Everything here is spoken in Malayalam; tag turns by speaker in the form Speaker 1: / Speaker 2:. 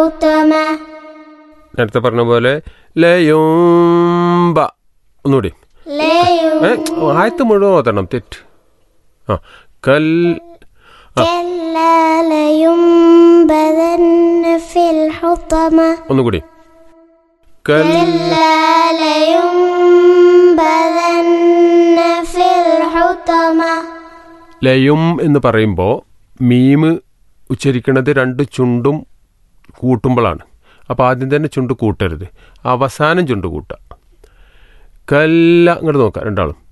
Speaker 1: الحطمة
Speaker 2: നേരത്തെ പറഞ്ഞ പോലെ ലയുംബ ഒന്നുകൂടി
Speaker 1: لا
Speaker 2: ഏ ആയത്ത് മുഴുവൻ ഓതണം തെറ്റ് ആ കൽ
Speaker 1: كلا لينبذن في الحطمة
Speaker 2: ഒന്നുകൂടി കൽ
Speaker 1: كلا لينبذن في الحطمة
Speaker 2: ലയും എന്ന് പറയുമ്പോൾ മീമ് ഉച്ചരിക്കുന്നത് രണ്ട് ചുണ്ടും കൂട്ടുമ്പോഴാണ് അപ്പോൾ ആദ്യം തന്നെ ചുണ്ട് കൂട്ടരുത് അവസാനം ചുണ്ട് കൂട്ടുക കല്ല ഇങ്ങോട്ട് നോക്കാം രണ്ടാളും